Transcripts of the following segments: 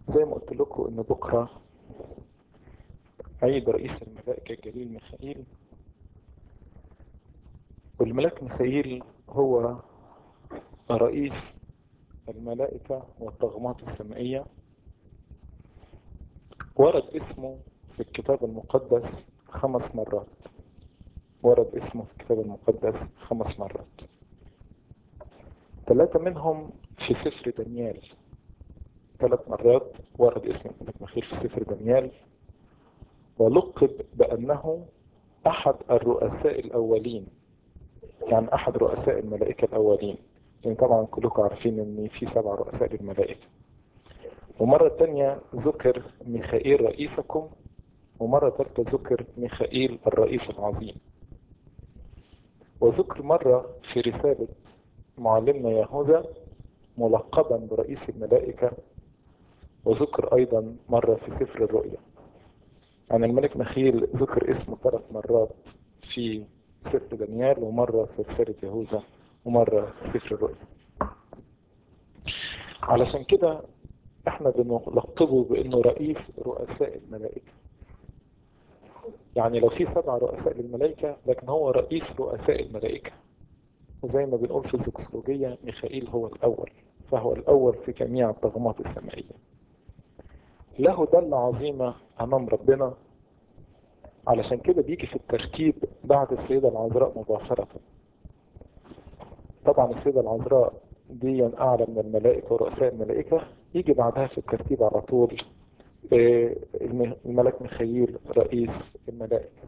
زي ما قلت لكم ان بكرة عيد رئيس الملائكة الجليل ميخائيل والملاك ميخائيل هو رئيس الملائكة والطغمات السمائية ورد اسمه في الكتاب المقدس خمس مرات ورد اسمه في الكتاب المقدس خمس مرات ثلاثة منهم في سفر دانيال ثلاث مرات ورد اسم الملك مخيل في سفر دانيال ولقب بأنه أحد الرؤساء الأولين يعني أحد رؤساء الملائكة الأولين لأن طبعا كلكم عارفين إن في سبع رؤساء للملائكة ومرة تانية ذكر ميخائيل رئيسكم ومرة ثالثة ذكر ميخائيل الرئيس العظيم وذكر مرة في رسالة معلمنا يهوذا ملقبا برئيس الملائكة وذكر أيضا مرة في سفر الرؤيا عن الملك مخيل ذكر اسمه ثلاث مرات في سفر دانيال ومرة في رسالة يهوذا ومرة في سفر الرؤيا علشان كده احنا بنلقبه بانه رئيس رؤساء الملائكة يعني لو في سبع رؤساء للملائكة لكن هو رئيس رؤساء الملائكة وزي ما بنقول في الزكسولوجية ميخائيل هو الأول فهو الأول في جميع الطغمات السمائية له دلة عظيمة أمام ربنا علشان كده بيجي في الترتيب بعد السيدة العذراء مباشرة طبعا السيدة العذراء دي أعلى من الملائكة ورؤساء الملائكة يجي بعدها في الترتيب على طول الملك ميخائيل رئيس الملائكة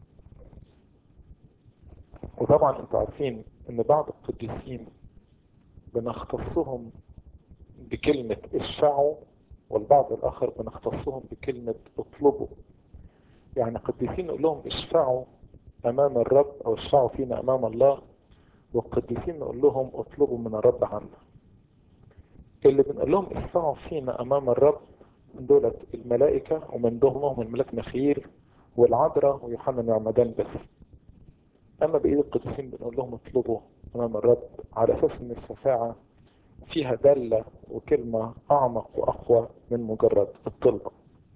وطبعا انتوا عارفين ان بعض القديسين بنختصهم بكلمة اشفعوا والبعض الآخر بنختصهم بكلمة اطلبوا يعني قديسين نقول لهم اشفعوا أمام الرب أو اشفعوا فينا أمام الله والقديسين نقول لهم اطلبوا من الرب عنا اللي بنقول لهم اشفعوا فينا أمام الرب من دولة الملائكة ومن ضمنهم الملك مخيل والعذراء ويوحنا المعمدان بس أما بقية القديسين بنقول لهم اطلبوا أمام الرب على أساس إن الشفاعة فيها دالة وكلمة أعمق وأقوى من مجرد الطلبة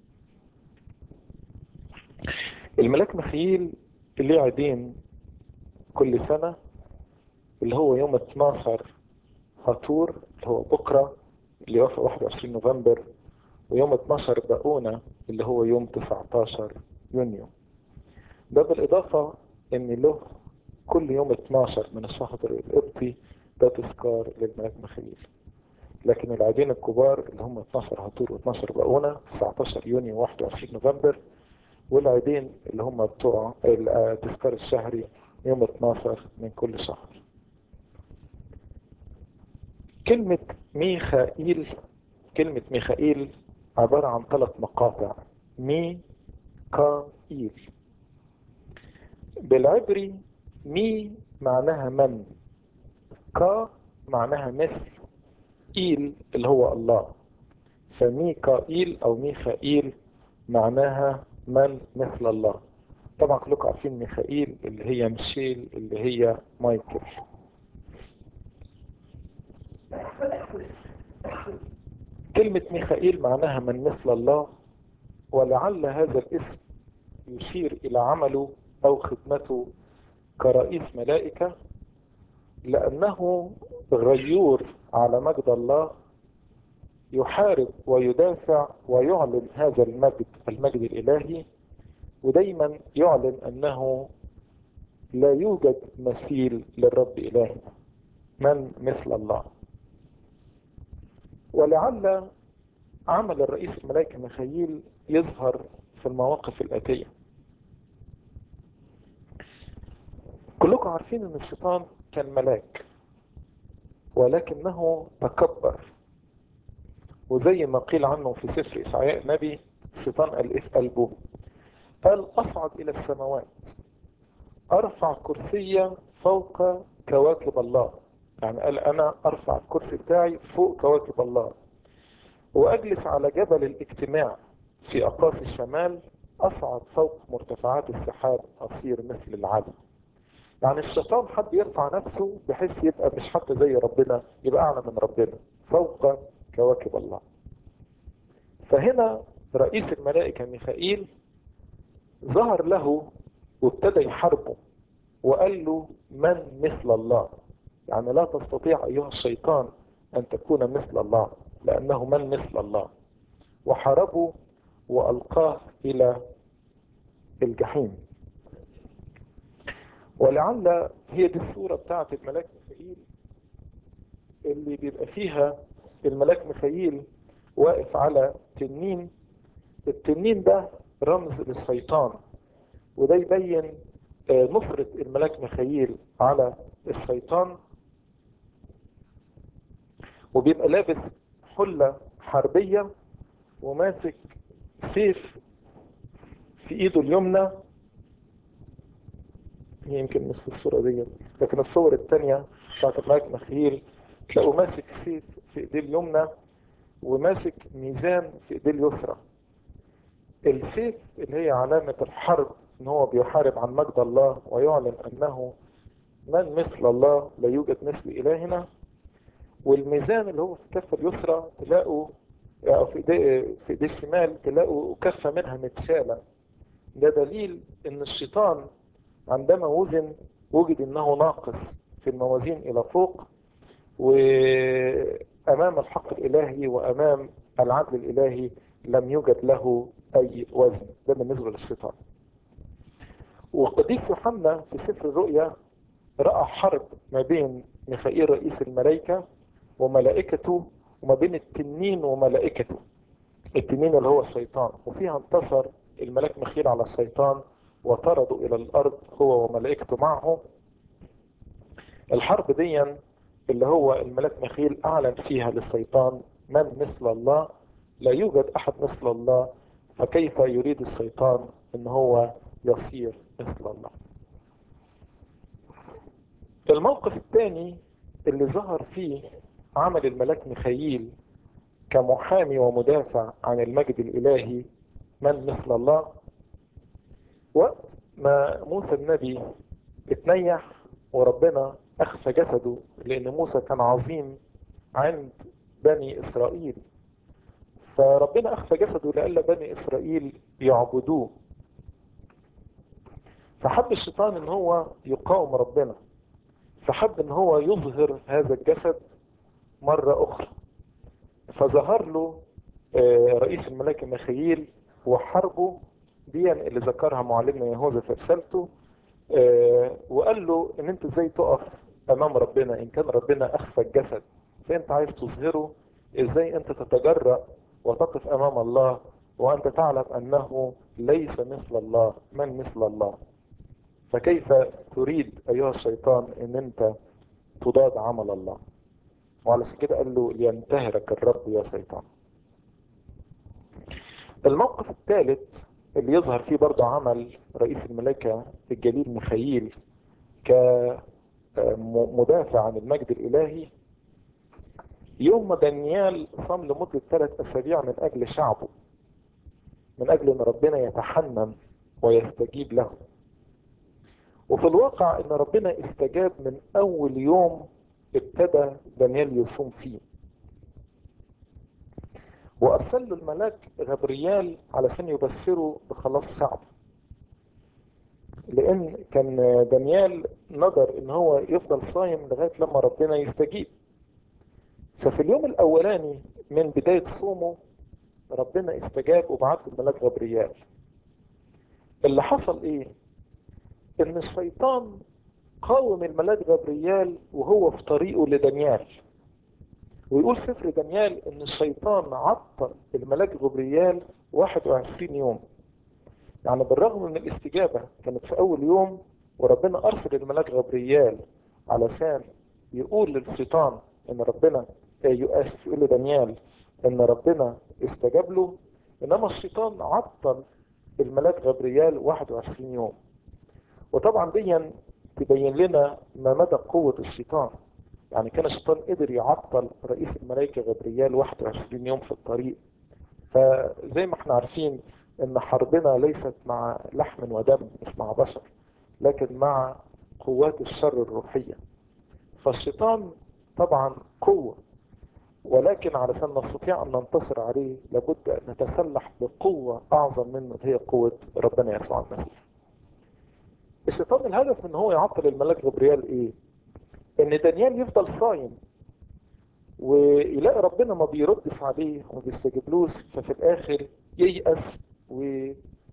الملاك مخيل ليه عيدين كل سنة اللي هو يوم 12 هاتور اللي هو بكرة اللي يوافق 21 نوفمبر ويوم 12 باقونة اللي هو يوم 19 يونيو ده بالإضافة إن له كل يوم 12 من الشهر القبطي ده تذكار للملك مخيل لكن العيدين الكبار اللي هم 12 هاتور و12 باقونة 19 يونيو 21 نوفمبر والعيدين اللي هم بتوع التذكار الشهري يوم 12 من كل شهر كلمة ميخائيل كلمة ميخائيل عبارة عن ثلاث مقاطع مي كا إيل بالعبري مي معناها من كا معناها مثل إيل اللي هو الله فميكائيل أو ميخائيل معناها من مثل الله طبعا كلكم عارفين ميخائيل اللي هي ميشيل اللي هي مايكل كلمة ميخائيل معناها من مثل الله ولعل هذا الاسم يشير إلى عمله أو خدمته كرئيس ملائكة لأنه غيور على مجد الله يحارب ويدافع ويعلن هذا المجد المجد الإلهي ودايما يعلن أنه لا يوجد مثيل للرب إلهنا من مثل الله ولعل عمل الرئيس الملائكة ميخائيل يظهر في المواقف الآتية كلكم عارفين ان الشيطان كان ملاك ولكنه تكبر وزي ما قيل عنه في سفر إسعياء نبي الشيطان قال إيه في قلبه قال أصعد إلى السماوات أرفع كرسي فوق كواكب الله يعني قال أنا أرفع الكرسي بتاعي فوق كواكب الله وأجلس على جبل الاجتماع في أقاصي الشمال أصعد فوق مرتفعات السحاب أصير مثل العالم يعني الشيطان حب يرفع نفسه بحيث يبقى مش حتى زي ربنا يبقى أعلى من ربنا فوق كواكب الله فهنا رئيس الملائكة ميخائيل ظهر له وابتدى يحاربه وقال له من مثل الله يعني لا تستطيع أيها الشيطان أن تكون مثل الله لأنه من مثل الله وحاربه وألقاه إلى الجحيم ولعل هي دي الصورة بتاعت الملاك ميخائيل اللي بيبقى فيها الملاك ميخائيل واقف على تنين التنين ده رمز للشيطان وده يبين نصرة الملاك ميخائيل على الشيطان وبيبقى لابس حلة حربية وماسك سيف في ايده اليمنى هي يمكن مش في الصورة دي لكن الصور التانية بتاعت الملك مخيل تلاقوا ماسك سيف في ايديه اليمنى وماسك ميزان في ايديه اليسرى السيف اللي هي علامة الحرب ان هو بيحارب عن مجد الله ويعلن انه من مثل الله لا يوجد مثل الهنا والميزان اللي هو في الكفة اليسرى تلاقوا أو في ايديه في ايديه الشمال تلاقوا كفة منها متشالة ده دليل ان الشيطان عندما وزن وجد انه ناقص في الموازين الى فوق وامام الحق الالهي وامام العدل الالهي لم يوجد له اي وزن ده بالنسبه للشيطان وقديس يوحنا في سفر الرؤيا راى حرب ما بين ميخائيل رئيس الملائكه وملائكته وما بين التنين وملائكته التنين اللي هو الشيطان وفيها انتصر الملاك مخيل على الشيطان وطردوا الى الارض هو وملائكته معه الحرب دي اللي هو الملاك مخيل اعلن فيها للشيطان من مثل الله لا يوجد احد مثل الله فكيف يريد الشيطان ان هو يصير مثل الله الموقف الثاني اللي ظهر فيه عمل الملاك ميخائيل كمحامي ومدافع عن المجد الالهي من مثل الله وقت ما موسى النبي اتنيح وربنا اخفى جسده لان موسى كان عظيم عند بني اسرائيل فربنا اخفى جسده لألا بني اسرائيل يعبدوه فحب الشيطان ان هو يقاوم ربنا فحب ان هو يظهر هذا الجسد مرة اخرى فظهر له رئيس الملاك ميخائيل وحربه دي اللي ذكرها معلمنا يهوذا في رسالته وقال له ان انت ازاي تقف امام ربنا ان كان ربنا اخفى الجسد فانت عايز تظهره ازاي انت تتجرأ وتقف امام الله وانت تعلم انه ليس مثل الله من مثل الله فكيف تريد ايها الشيطان ان انت تضاد عمل الله وعلى كده قال له لينتهرك الرب يا شيطان الموقف الثالث اللي يظهر فيه برضه عمل رئيس الملائكة الجليل ميخائيل كمدافع عن المجد الإلهي يوم ما دانيال صام لمدة ثلاث أسابيع من أجل شعبه من أجل أن ربنا يتحنن ويستجيب له وفي الواقع أن ربنا استجاب من أول يوم ابتدى دانيال يصوم فيه وارسل له الملاك غبريال علشان يبشره بخلاص شعبه لان كان دانيال نظر ان هو يفضل صايم لغايه لما ربنا يستجيب ففي اليوم الاولاني من بدايه صومه ربنا استجاب وبعت الملاك غبريال اللي حصل ايه ان الشيطان قاوم الملاك غبريال وهو في طريقه لدانيال ويقول سفر دانيال ان الشيطان عطل الملاك غبريال 21 يوم يعني بالرغم من الاستجابة كانت في اول يوم وربنا ارسل الملاك غبريال علشان يقول للشيطان ان ربنا يؤسف يقول لدانيال ان ربنا استجاب له انما الشيطان عطل الملاك غبريال 21 يوم وطبعا دي تبين لنا ما مدى قوة الشيطان يعني كان الشيطان قدر يعطل رئيس الملائكة غبريال 21 يوم في الطريق فزي ما احنا عارفين ان حربنا ليست مع لحم ودم مش مع بشر لكن مع قوات الشر الروحية فالشيطان طبعا قوة ولكن علشان نستطيع أن ننتصر عليه لابد أن نتسلح بقوة أعظم منه هي قوة ربنا يسوع المسيح الشيطان الهدف من هو يعطل الملاك غبريال إيه؟ إن دانيال يفضل صايم ويلاقي ربنا ما بيردش عليه وما بيستجيبلوش ففي الآخر ييأس و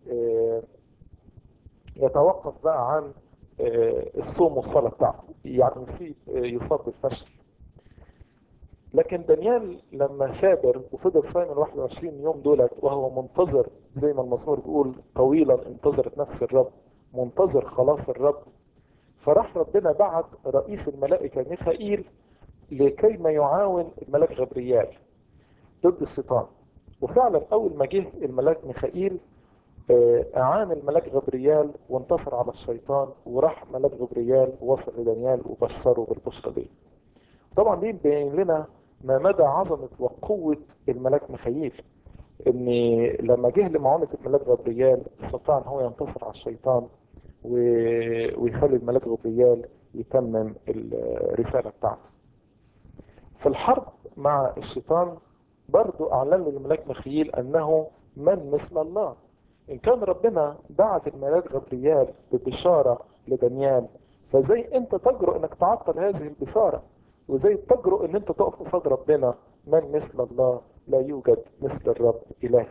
يتوقف بقى عن الصوم والصلاة بتاعته يعني يصيب يصاب بالفشل لكن دانيال لما ثابر وفضل صايم ال 21 يوم دولت وهو منتظر زي ما المزمور بيقول طويلا انتظرت نفس الرب منتظر خلاص الرب فراح ربنا بعت رئيس الملائكة ميخائيل لكي ما يعاون الملاك غبريال ضد الشيطان وفعلا أول ما جه الملاك ميخائيل أعان الملاك غبريال وانتصر على الشيطان وراح ملاك غبريال ووصل لدانيال وبشره بالبشرى دي طبعا دي بيبين لنا ما مدى عظمة وقوة الملاك ميخائيل ان لما جه لمعونة الملاك غبريال استطاع ان هو ينتصر على الشيطان و... ويخلي الملاك غبريال يتمم الرسالة بتاعته في الحرب مع الشيطان برضو اعلن له الملاك ميخائيل انه من مثل الله ان كان ربنا بعت الملاك غبريال ببشارة لدانيال فزي انت تجرؤ انك تعطل هذه البشارة وزي تجرؤ ان انت تقف قصاد ربنا من مثل الله لا يوجد مثل الرب اله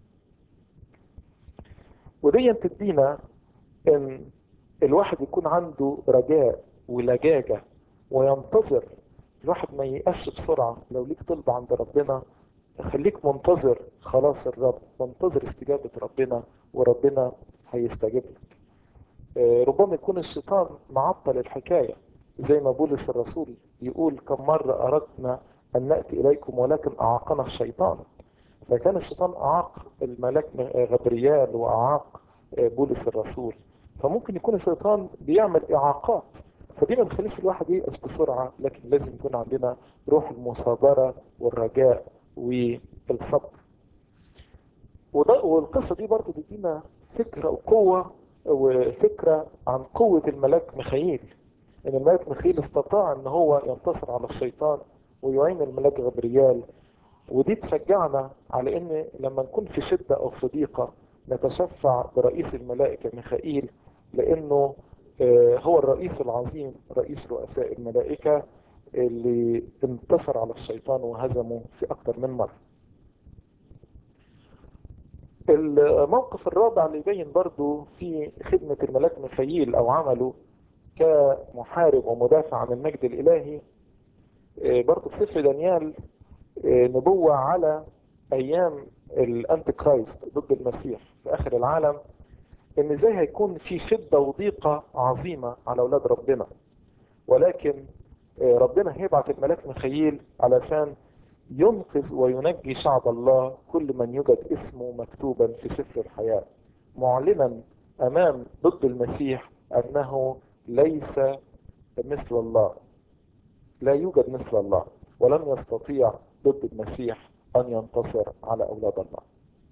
ودي تدينا ان الواحد يكون عنده رجاء ولجاجة وينتظر الواحد ما ييأسش بسرعة لو ليك طلب عند ربنا خليك منتظر خلاص الرب منتظر استجابة ربنا وربنا هيستجيب لك ربما يكون الشيطان معطل الحكاية زي ما بولس الرسول يقول كم مرة أردنا أن نأتي إليكم ولكن أعاقنا الشيطان فكان الشيطان أعاق الملاك غبريال وأعاق بولس الرسول فممكن يكون الشيطان بيعمل إعاقات فدي ما بتخليش الواحد ييأس بسرعة لكن لازم يكون عندنا روح المثابرة والرجاء والصبر والقصة دي برضو تدينا فكرة وقوة وفكرة عن قوة الملاك ميخائيل ان الملاك ميخائيل استطاع ان هو ينتصر على الشيطان ويعين الملاك غبريال ودي تشجعنا على ان لما نكون في شدة او في ضيقة نتشفع برئيس الملائكة ميخائيل لانه هو الرئيس العظيم رئيس رؤساء الملائكة اللي انتصر على الشيطان وهزمه في اكتر من مرة الموقف الرابع اللي يبين برضو في خدمة الملاك ميخائيل او عمله كمحارب ومدافع عن المجد الالهي برضو في سفر دانيال نبوة على ايام الانتي كرايست ضد المسيح في اخر العالم ان ازاي هيكون في شدة وضيقة عظيمة على اولاد ربنا ولكن ربنا هيبعت الملاك ميخائيل علشان ينقذ وينجي شعب الله كل من يوجد اسمه مكتوبا في سفر الحياة معلنا امام ضد المسيح انه ليس مثل الله لا يوجد مثل الله ولم يستطيع ضد المسيح ان ينتصر على اولاد الله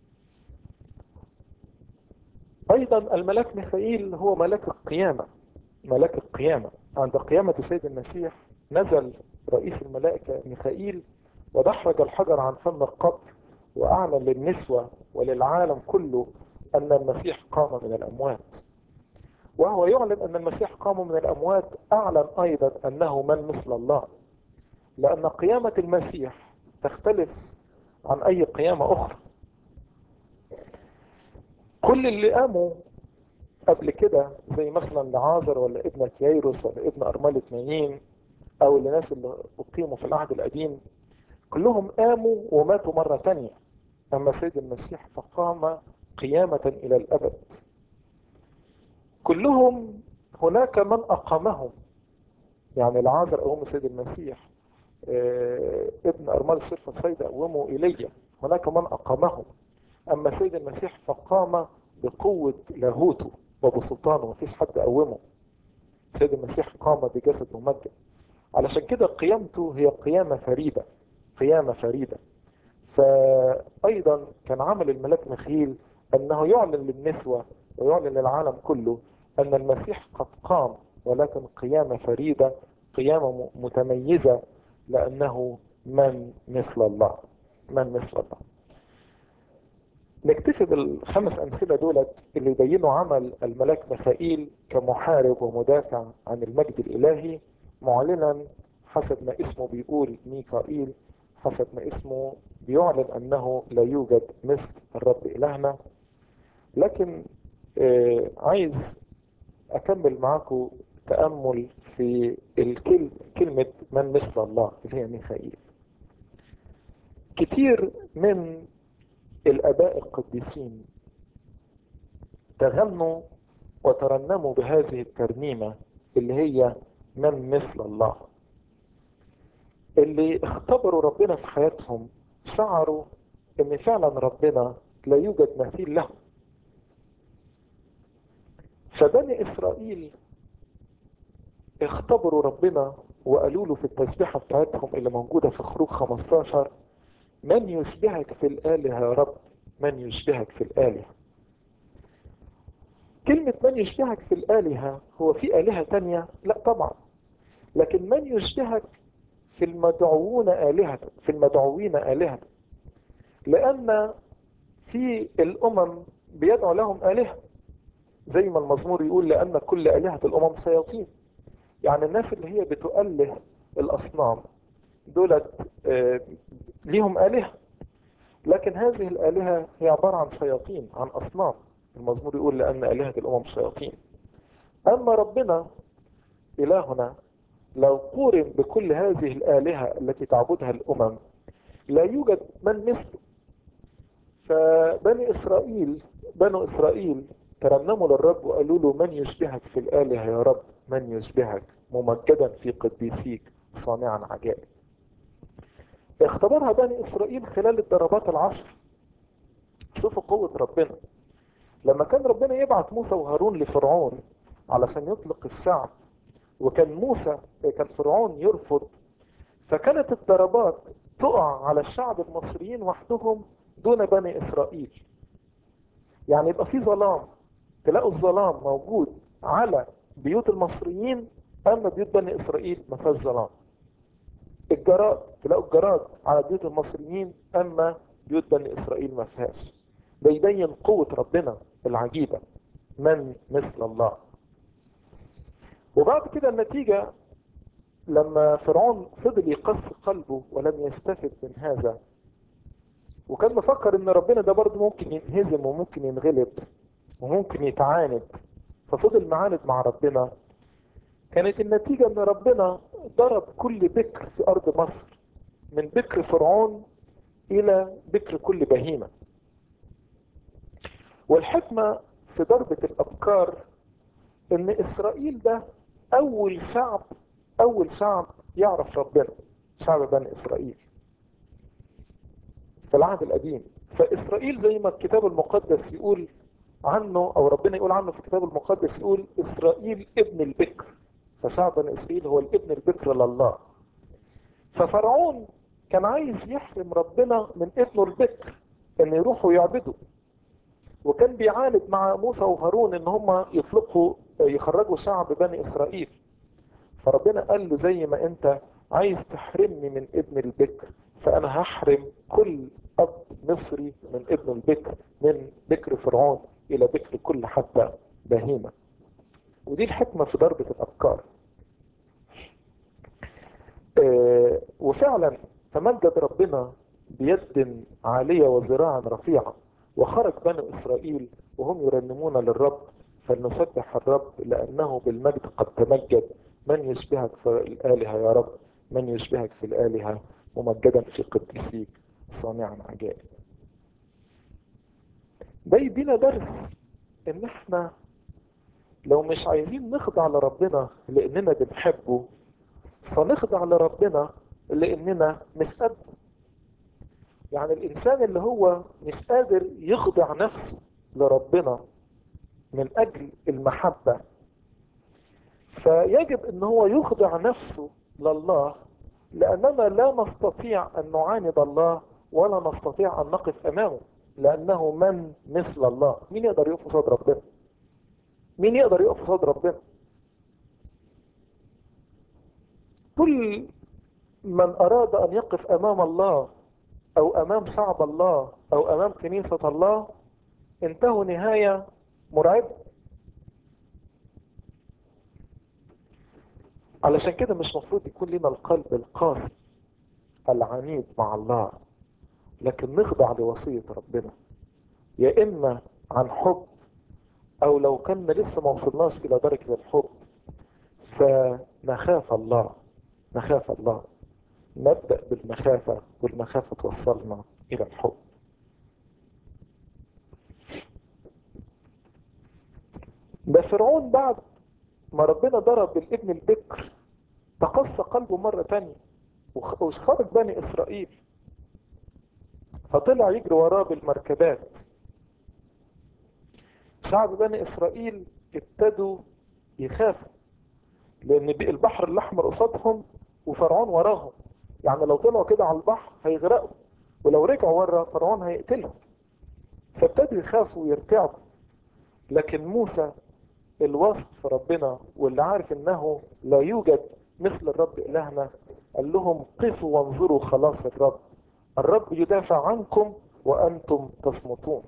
ايضا الملاك ميخائيل هو ملاك القيامة ملاك القيامة عند قيامة السيد المسيح نزل رئيس الملائكة ميخائيل ودحرج الحجر عن فم القبر واعلن للنسوة وللعالم كله ان المسيح قام من الاموات وهو يعلن ان المسيح قام من الاموات اعلن ايضا انه من مثل الله لان قيامة المسيح تختلف عن اي قيامة اخرى كل اللي قاموا قبل كده زي مثلا لعازر ولا ابنة ييروس ولا ابن ارملة نايين او الناس اللي اقيموا في العهد القديم كلهم قاموا وماتوا مرة تانية اما سيد المسيح فقام قيامة الى الابد كلهم هناك من اقامهم يعني العازر قوم سيد المسيح اه ابن ارمال الصرفة السيدة قوموا ايليا هناك من اقامهم اما سيد المسيح فقام بقوة لاهوته وبسلطانه مفيش حد قومه سيد المسيح قام بجسد ممجد علشان كده قيامته هي قيامة فريدة قيامة فريدة فأيضا كان عمل الملاك مخيل أنه يعلن للنسوة ويعلن للعالم كله أن المسيح قد قام ولكن قيامة فريدة قيامة متميزة لأنه من مثل الله من مثل الله نكتفي بالخمس أمثلة دولت اللي يبينوا عمل الملاك ميخائيل كمحارب ومدافع عن المجد الإلهي معلنا حسب ما اسمه بيقول ميكائيل حسب ما اسمه بيعلن أنه لا يوجد مثل الرب إلهنا لكن آه عايز أكمل معاكم تأمل في الكلمة كلمة من مثل الله اللي هي ميخائيل كتير من الآباء القديسين تغنوا وترنموا بهذه الترنيمة اللي هي من مثل الله اللي اختبروا ربنا في حياتهم شعروا ان فعلا ربنا لا يوجد مثيل له فبني اسرائيل اختبروا ربنا وقالوا له في التسبيحة بتاعتهم اللي موجودة في خروج 15 من يشبهك في الآلهة يا رب من يشبهك في الآلهة كلمة من يشبهك في الآلهة هو في آلهة تانية لا طبعا لكن من يشبهك في المدعوون آلهة في المدعوين آلهة لأن في الأمم بيدعو لهم آلهة زي ما المزمور يقول لأن كل آلهة الأمم شياطين يعني الناس اللي هي بتؤله الأصنام دولت آه ليهم آلهة لكن هذه الآلهة هي عبارة عن شياطين عن أصنام المزمور يقول لأن آلهة الأمم شياطين أما ربنا إلهنا لو قورن بكل هذه الآلهة التي تعبدها الأمم لا يوجد من مثله فبني إسرائيل بنو إسرائيل ترنموا للرب وقالوا له من يشبهك في الآلهة يا رب من يشبهك ممجدا في قديسيك صانعا عجائب اختبرها بني إسرائيل خلال الضربات العشر شوفوا قوة ربنا لما كان ربنا يبعت موسى وهارون لفرعون علشان يطلق الشعب وكان موسى كان فرعون يرفض فكانت الضربات تقع على الشعب المصريين وحدهم دون بني إسرائيل يعني يبقى في ظلام تلاقوا الظلام موجود على بيوت المصريين أما بيوت بني إسرائيل ما فيهاش ظلام الجراد تلاقوا الجراد على بيوت المصريين أما بيوت بني إسرائيل ما فيهاش ده يبين قوة ربنا العجيبة من مثل الله وبعد كده النتيجة لما فرعون فضل يقص قلبه ولم يستفد من هذا وكان مفكر ان ربنا ده برضه ممكن ينهزم وممكن ينغلب وممكن يتعاند ففضل معاند مع ربنا كانت النتيجة ان ربنا ضرب كل بكر في ارض مصر من بكر فرعون الى بكر كل بهيمة والحكمة في ضربة الابكار ان اسرائيل ده اول شعب اول شعب يعرف ربنا شعب بني اسرائيل في العهد القديم فاسرائيل زي ما الكتاب المقدس يقول عنه او ربنا يقول عنه في الكتاب المقدس يقول اسرائيل ابن البكر فشعب بني اسرائيل هو الابن البكر لله ففرعون كان عايز يحرم ربنا من ابنه البكر ان يروحوا يعبدوا وكان بيعاند مع موسى وهارون ان هم يطلقوا يخرجوا شعب بني اسرائيل فربنا قال له زي ما انت عايز تحرمني من ابن البكر فانا هحرم كل اب مصري من ابن البكر من بكر فرعون الى بكر كل حتى بهيمة ودي الحكمة في ضربة الافكار آه وفعلا تمجد ربنا بيد عالية وذراع رفيعة وخرج بنو اسرائيل وهم يرنمون للرب فلنسبح الرب لانه بالمجد قد تمجد من يشبهك في الآلهة يا رب من يشبهك في الآلهة ممجدا في قدسيك صانعا عجائب ده يدينا درس ان احنا لو مش عايزين نخضع لربنا لاننا بنحبه فنخضع لربنا لاننا مش قد يعني الانسان اللي هو مش قادر يخضع نفسه لربنا من اجل المحبة فيجب ان هو يخضع نفسه لله لاننا لا نستطيع ان نعاند الله ولا نستطيع ان نقف امامه لانه من مثل الله مين يقدر يقف قصاد ربنا مين يقدر يقف قصاد ربنا كل من أراد أن يقف أمام الله أو أمام شعب الله أو أمام كنيسة الله انتهوا نهاية مرعبة علشان كده مش مفروض يكون لنا القلب القاسي العنيد مع الله لكن نخضع لوصية ربنا يا إما عن حب أو لو كنا لسه ما وصلناش إلى درجة الحب فنخاف الله نخاف الله نبدأ بالمخافة والمخافة توصلنا إلى الحب ده فرعون بعد ما ربنا ضرب الابن البكر تقص قلبه مرة تانية وخرج بني إسرائيل فطلع يجري وراه بالمركبات شعب بني إسرائيل ابتدوا يخافوا لأن البحر الأحمر قصادهم وفرعون وراهم يعني لو طلعوا كده على البحر هيغرقوا ولو رجعوا ورا فرعون هيقتلهم فابتدوا يخافوا ويرتعبوا لكن موسى الواثق في ربنا واللي عارف انه لا يوجد مثل الرب الهنا قال لهم قفوا وانظروا خلاص الرب الرب يدافع عنكم وانتم تصمتون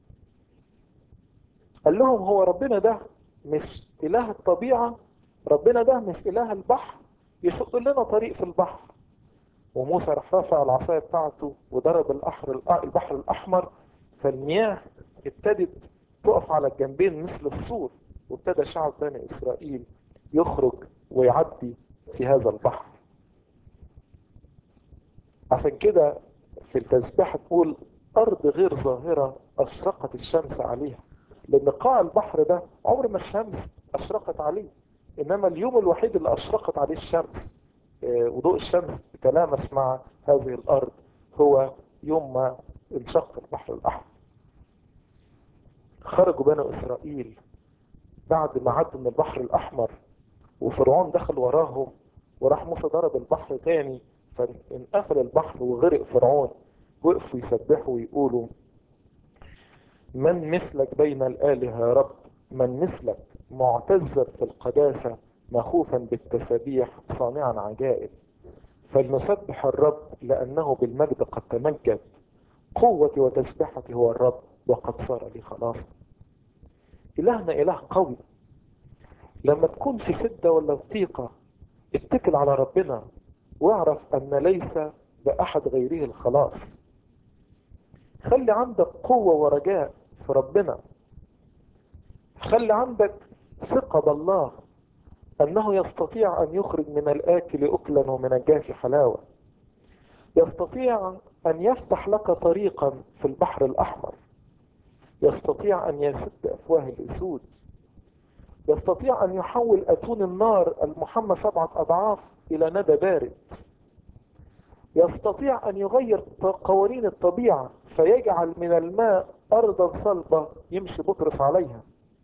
قال لهم هو ربنا ده مش اله الطبيعه ربنا ده مش اله البحر يشق لنا طريق في البحر وموسى راح رافع العصايه بتاعته وضرب البحر البحر الاحمر فالمياه ابتدت تقف على الجنبين مثل السور وابتدى شعب بني اسرائيل يخرج ويعدي في هذا البحر عشان كده في التسبيح تقول ارض غير ظاهره اشرقت الشمس عليها لان قاع البحر ده عمر ما الشمس اشرقت عليه انما اليوم الوحيد اللي اشرقت عليه الشمس وضوء الشمس تلامس مع هذه الارض هو يوم ما انشق البحر الاحمر خرجوا بني اسرائيل بعد ما عدوا من البحر الاحمر وفرعون دخل وراهم وراح موسى ضرب البحر تاني فانقفل البحر وغرق فرعون وقفوا يسبحوا ويقولوا من مثلك بين الآلهة يا رب من مثلك معتزا في القداسة مخوفا بالتسابيح صانعا عجائب فلنسبح الرب لأنه بالمجد قد تمجد قوتي وتسبحتي هو الرب وقد صار لي خلاصا إلهنا إله قوي لما تكون في شدة ولا ضيقة اتكل على ربنا واعرف أن ليس بأحد غيره الخلاص خلي عندك قوة ورجاء في ربنا خلي عندك ثقة بالله أنه يستطيع أن يخرج من الآكل أكلا ومن الجاف حلاوة يستطيع أن يفتح لك طريقا في البحر الأحمر يستطيع أن يسد أفواه الأسود يستطيع أن يحول أتون النار المحمى سبعة أضعاف إلى ندى بارد يستطيع أن يغير قوانين الطبيعة فيجعل من الماء أرضا صلبة يمشي بطرس عليها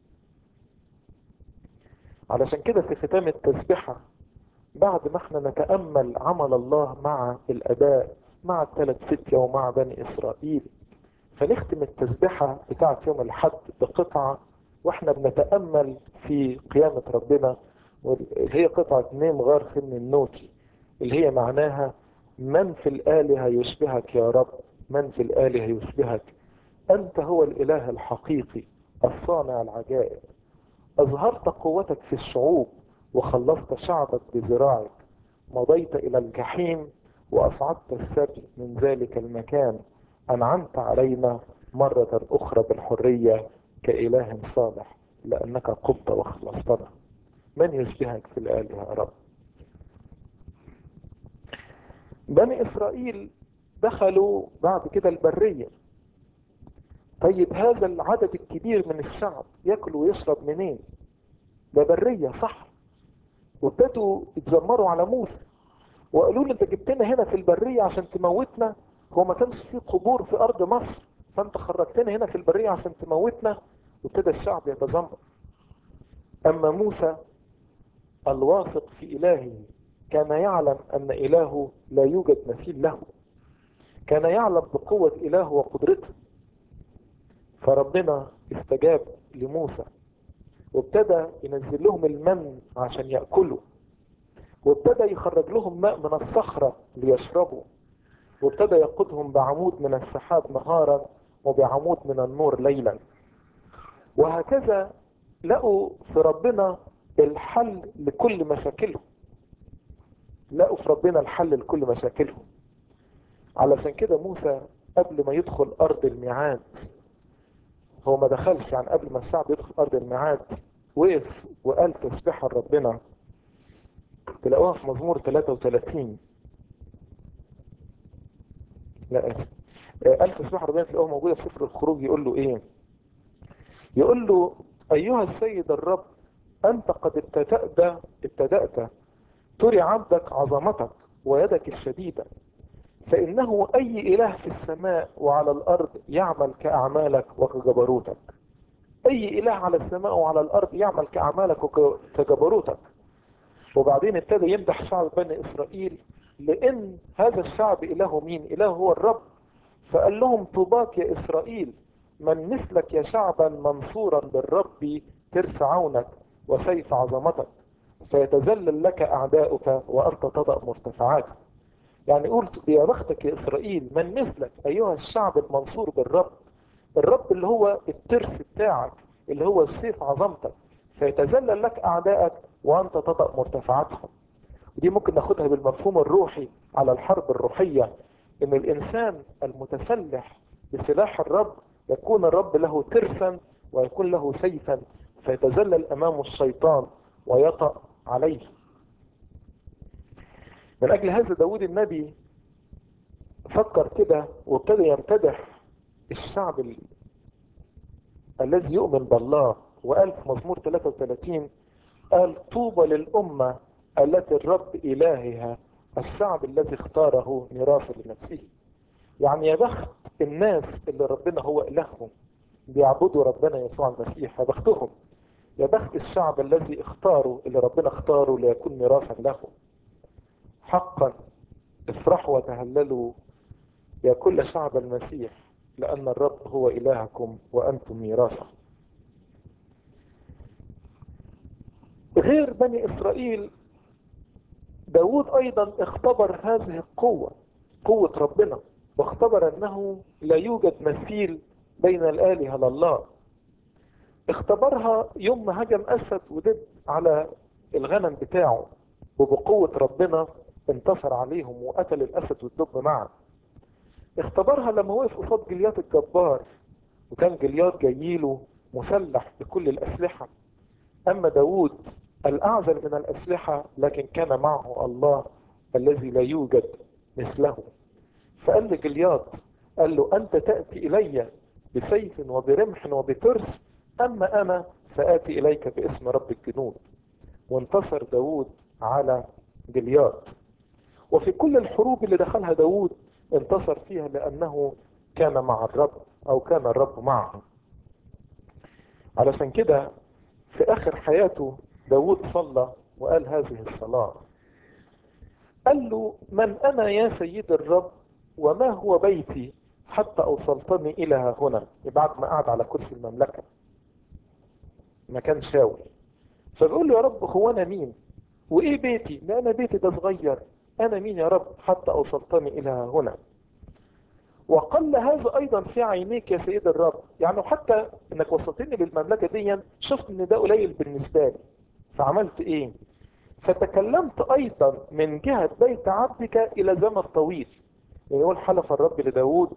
علشان كده في ختام التسبحة بعد ما احنا نتأمل عمل الله مع الأباء مع الثلاث فتية ومع بني إسرائيل فنختم التسبحة بتاعت يوم الحد بقطعة واحنا بنتأمل في قيامة ربنا هي قطعة نيم غار خن النوتي اللي هي معناها من في الآلهة يشبهك يا رب من في الآلهة يشبهك أنت هو الإله الحقيقي الصانع العجائب أظهرت قوتك في الشعوب وخلصت شعبك بذراعك مضيت إلى الجحيم وأصعدت السبي من ذلك المكان أنعمت علينا مرة أخرى بالحرية كإله صالح لأنك قمت وخلصتنا من يشبهك في الآلهة يا رب بني إسرائيل دخلوا بعد كده البرية طيب هذا العدد الكبير من الشعب ياكل ويشرب منين ده برية صح وابتدوا يتذمروا على موسى وقالوا له انت جبتنا هنا في البرية عشان تموتنا هو ما كانش في قبور في ارض مصر فانت خرجتنا هنا في البرية عشان تموتنا وابتدى الشعب يتذمر اما موسى الواثق في الهه كان يعلم ان الهه لا يوجد مثيل له كان يعلم بقوة اله وقدرته فربنا استجاب لموسى وابتدى ينزل لهم المن عشان يأكلوا وابتدى يخرج لهم ماء من الصخرة ليشربوا وابتدى يقودهم بعمود من السحاب نهارا وبعمود من النور ليلا وهكذا لقوا في ربنا الحل لكل مشاكلهم لقوا في ربنا الحل لكل مشاكلهم علشان كده موسى قبل ما يدخل أرض الميعاد هو ما دخلش يعني قبل ما الشعب يدخل أرض الميعاد وقف وقال تسبيحة لربنا تلاقوها في مزمور 33 لا اسف قال تسبيحة ربنا تلاقوها موجودة في سفر الخروج يقول له ايه يقول له أيها السيد الرب أنت قد ابتدأت ابتدأت تري عبدك عظمتك ويدك الشديدة فإنه أي إله في السماء وعلى الأرض يعمل كأعمالك وكجبروتك أي إله على السماء وعلى الأرض يعمل كأعمالك وكجبروتك وبعدين ابتدى يمدح شعب بني إسرائيل لأن هذا الشعب إله مين؟ إله هو الرب فقال لهم طوباك يا إسرائيل من مثلك يا شعبا منصورا بالرب ترس عونك وسيف عظمتك فيتذلل لك أعداؤك وأنت تضأ مرتفعاتك يعني قلت يا بختك يا إسرائيل من مثلك أيها الشعب المنصور بالرب الرب اللي هو الترس بتاعك اللي هو السيف عظمتك فيتذلل لك أعدائك وأنت تطأ مرتفعاتهم ودي ممكن ناخدها بالمفهوم الروحي على الحرب الروحية إن الإنسان المتسلح بسلاح الرب يكون الرب له ترسا ويكون له سيفا فيتذلل أمامه الشيطان ويطأ عليه من أجل هذا داود النبي فكر كده وابتدى يمتدح الشعب ال... الذي يؤمن بالله وقال في مزمور 33 قال طوبى للأمة التي الرب إلهها الشعب الذي اختاره ميراثا لنفسه يعني يا بخت الناس اللي ربنا هو إلههم بيعبدوا ربنا يسوع المسيح يا بختهم يا بخت الشعب الذي اختاروا اللي ربنا اختاره ليكون ميراثا لهم حقا افرحوا وتهللوا يا كل شعب المسيح لأن الرب هو إلهكم وأنتم ميراثه غير بني إسرائيل داود أيضا اختبر هذه القوة قوة ربنا واختبر أنه لا يوجد مثيل بين الآلهة لله اختبرها يوم ما هجم أسد ودب على الغنم بتاعه وبقوة ربنا انتصر عليهم وقتل الأسد والدب معا اختبرها لما وقف قصاد جليات الجبار وكان جليات جايله مسلح بكل الأسلحة أما داود الأعزل من الأسلحة لكن كان معه الله الذي لا يوجد مثله فقال لجليات قال له أنت تأتي إلي بسيف وبرمح وبترس أما أنا فآتي إليك باسم رب الجنود وانتصر داود على جليات وفي كل الحروب اللي دخلها داود انتصر فيها لأنه كان مع الرب أو كان الرب معه علشان كده في آخر حياته داود صلى وقال هذه الصلاة قال له من أنا يا سيد الرب وما هو بيتي حتى أوصلتني إلى هنا بعد ما قعد على كرسي المملكة مكان شاول فبيقول له يا رب هو أنا مين وإيه بيتي لا أنا بيتي ده صغير أنا مين يا رب حتى أوصلتني إلى هنا وقل هذا أيضا في عينيك يا سيد الرب يعني حتى أنك وصلتني للمملكة دي شفت أن ده قليل بالنسبة لي فعملت إيه فتكلمت أيضا من جهة بيت عبدك إلى زمن طويل يعني يقول حلف الرب لداود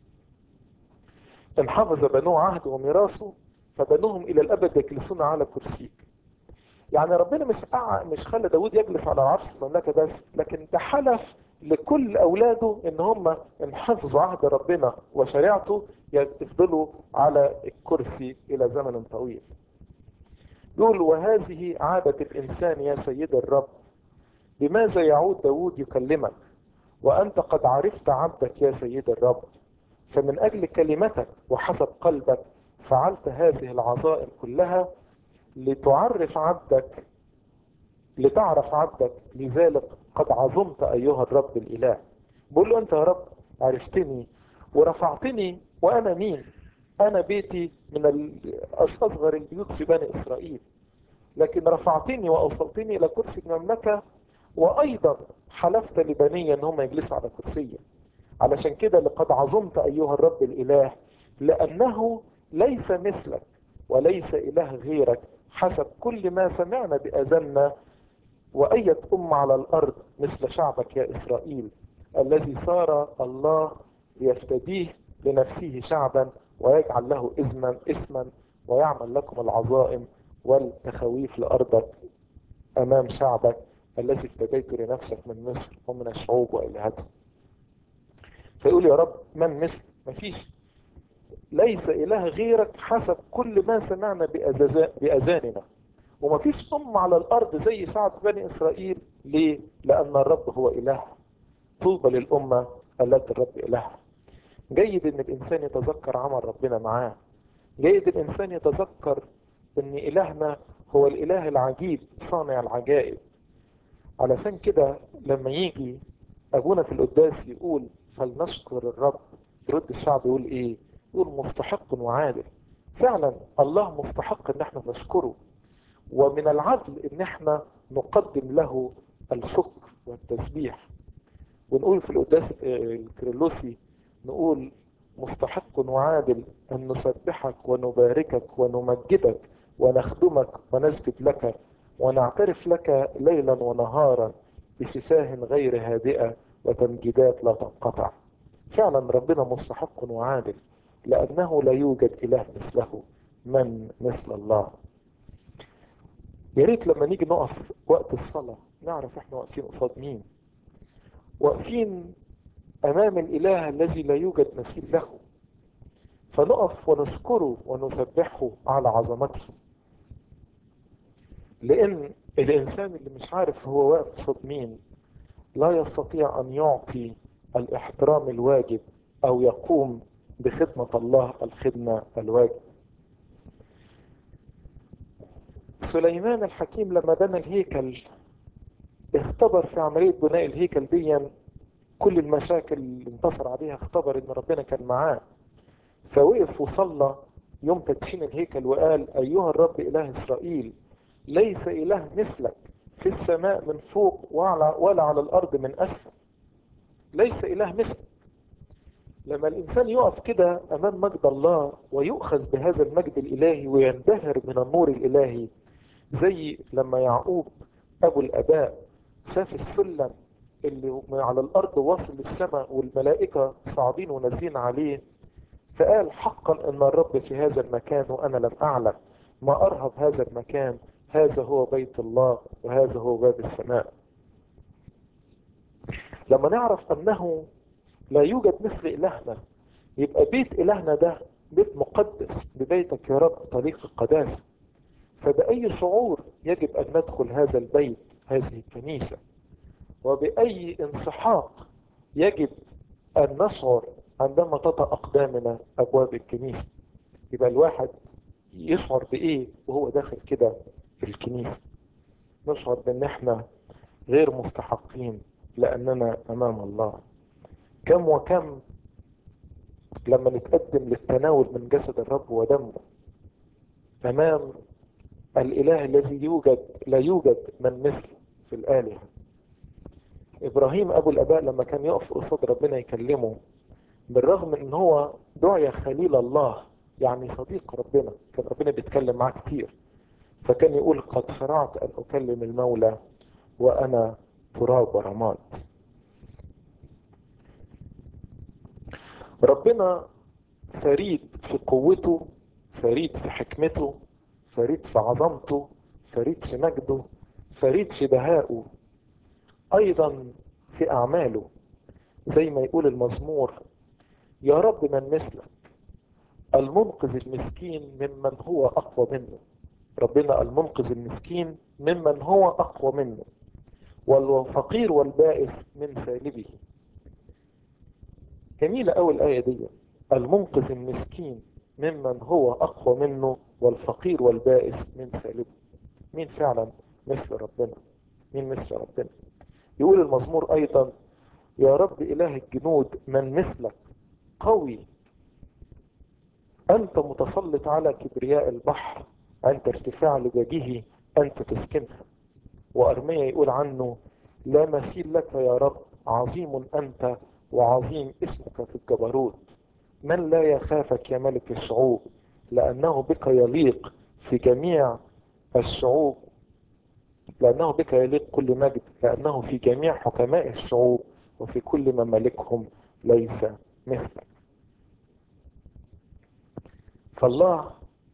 إن حفظ بنوه عهده وميراثه فبنوهم إلى الأبد يجلسون على كرسيك يعني ربنا مش قع... مش خلى داود يجلس على عرش المملكة بس لكن ده حلف لكل أولاده إن هم إن حفظوا عهد ربنا وشريعته يفضلوا على الكرسي إلى زمن طويل يقول وهذه عادة الإنسان يا سيد الرب بماذا يعود داود يكلمك وأنت قد عرفت عبدك يا سيد الرب فمن أجل كلمتك وحسب قلبك فعلت هذه العظائم كلها لتعرف عبدك لتعرف عبدك لذلك قد عظمت أيها الرب الإله بقول له أنت يا رب عرفتني ورفعتني وأنا مين أنا بيتي من أصغر البيوت في بني إسرائيل لكن رفعتني وأوصلتني إلى كرسي المملكة وأيضا حلفت لبني أن هم يجلسوا على كرسية علشان كده لقد عظمت أيها الرب الإله لأنه ليس مثلك وليس إله غيرك حسب كل ما سمعنا بأذنا وأية أم على الأرض مثل شعبك يا إسرائيل الذي صار الله ليفتديه لنفسه شعبا ويجعل له إثما اسما ويعمل لكم العظائم والتخويف لأرضك أمام شعبك الذي افتديت لنفسك من مصر ومن الشعوب وإلهتهم فيقول يا رب من مثل مفيش ليس إله غيرك حسب كل ما سمعنا بأذاننا ومفيش أم على الأرض زي شعب بني إسرائيل ليه؟ لأن الرب هو إله طوبى للأمة التي الرب إلهها جيد إن الإنسان يتذكر عمل ربنا معاه جيد الإنسان يتذكر إن إلهنا هو الإله العجيب صانع العجائب علشان كده لما يجي أبونا في القداس يقول فلنشكر الرب يرد الشعب يقول إيه؟ يقول مستحق وعادل فعلا الله مستحق إن احنا نشكره ومن العدل إن احنا نقدم له الشكر والتسبيح ونقول في القداس الكريلوسي نقول مستحق وعادل أن نسبحك ونباركك ونمجدك ونخدمك ونسجد لك ونعترف لك ليلا ونهارا بشفاه غير هادئة وتمجيدات لا تنقطع فعلا ربنا مستحق وعادل لأنه لا يوجد إله مثله من مثل الله يا ريت لما نيجي نقف وقت الصلاة نعرف احنا واقفين قصاد مين واقفين أمام الإله الذي لا يوجد مثيل له فنقف ونشكره ونسبحه على عظمته لأن الإنسان اللي مش عارف هو واقف قصاد مين لا يستطيع أن يعطي الاحترام الواجب أو يقوم بخدمة الله الخدمة الواجب سليمان الحكيم لما بنى الهيكل اختبر في عملية بناء الهيكل دي كل المشاكل اللي انتصر عليها اختبر ان ربنا كان معاه فوقف وصلى يوم تدشين الهيكل وقال ايها الرب اله اسرائيل ليس اله مثلك في السماء من فوق وعلى ولا على الارض من اسفل ليس اله مثلك لما الانسان يقف كده امام مجد الله ويؤخذ بهذا المجد الالهي وينبهر من النور الالهي زي لما يعقوب ابو الاباء شاف السلم اللي على الارض واصل للسماء والملائكه صاعدين ونازلين عليه فقال حقا ان الرب في هذا المكان وانا لم اعلم ما ارهب هذا المكان هذا هو بيت الله وهذا هو باب السماء لما نعرف انه لا يوجد مثل الهنا يبقى بيت الهنا ده بيت مقدس ببيتك يا رب طريق القداسه فبأي شعور يجب أن ندخل هذا البيت هذه الكنيسة وبأي انسحاق يجب أن نشعر عندما تطأ أقدامنا أبواب الكنيسة يبقى الواحد يشعر بإيه وهو داخل كده الكنيسة نشعر بأن احنا غير مستحقين لأننا أمام الله كم وكم لما نتقدم للتناول من جسد الرب ودمه أمام الإله الذي يوجد لا يوجد من مثل في الآلهة إبراهيم أبو الآباء لما كان يقف قصاد ربنا يكلمه بالرغم إن هو دعي خليل الله يعني صديق ربنا كان ربنا بيتكلم معاه كتير فكان يقول قد شرعت أن أكلم المولى وأنا تراب ورماد ربنا فريد في قوته فريد في حكمته فريد في عظمته فريد في مجده فريد في بهائه ايضا في اعماله زي ما يقول المزمور يا رب من مثلك المنقذ المسكين ممن هو اقوى منه ربنا المنقذ المسكين ممن هو اقوى منه والفقير والبائس من سالبه جميلة أوي الآية دي المنقذ المسكين ممن هو أقوى منه والفقير والبائس من سالبه مين فعلا مثل ربنا مين مثل ربنا يقول المزمور أيضا يا رب إله الجنود من مثلك قوي أنت متسلط على كبرياء البحر عند ارتفاع لجاجه أنت تسكنها وأرميا يقول عنه لا مثيل لك يا رب عظيم أنت وعظيم اسمك في الجبروت من لا يخافك يا ملك الشعوب لأنه بك يليق في جميع الشعوب لأنه بك يليق كل مجد لأنه في جميع حكماء الشعوب وفي كل ممالكهم ليس مثلك فالله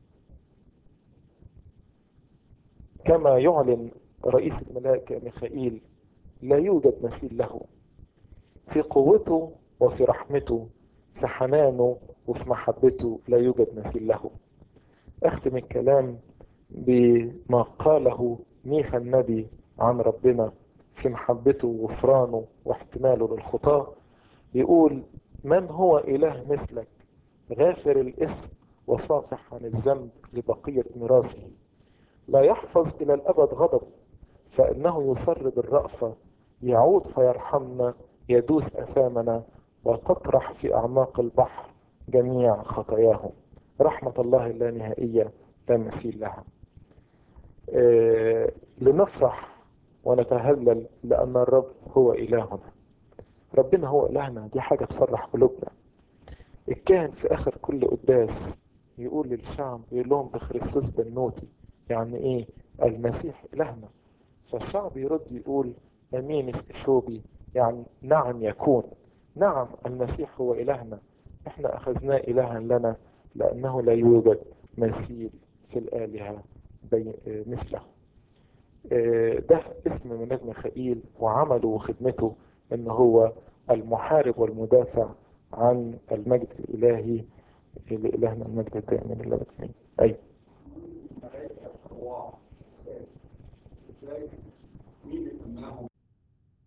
كما يعلن رئيس الملائكة ميخائيل لا يوجد مثيل له في قوته وفي رحمته في حنانه وفي محبته لا يوجد مثيل له اختم الكلام بما قاله ميخا النبي عن ربنا في محبته وغفرانه واحتماله للخطاة يقول من هو إله مثلك غافر الإثم وصافح عن الذنب لبقية ميراثه لا يحفظ إلى الأبد غضب فإنه يصر بالرأفة يعود فيرحمنا يدوس أثامنا وتطرح في أعماق البحر جميع خطاياهم رحمة الله اللانهائية لا مثيل لها آه لنفرح ونتهلل لأن الرب هو إلهنا ربنا هو إلهنا دي حاجة تفرح قلوبنا الكاهن في آخر كل قداس يقول للشعب يقول لهم بخريستوس بنوتي يعني إيه المسيح إلهنا فالشعب يرد يقول أمين استشوبي يعني نعم يكون نعم المسيح هو إلهنا احنا أخذناه إلها لنا لأنه لا يوجد مثيل في الآلهة مثله ده اسم من نجم خئيل وعمله وخدمته ان هو المحارب والمدافع عن المجد الالهي لالهنا المجد الدائم من الله امين اي مين اللي سماهم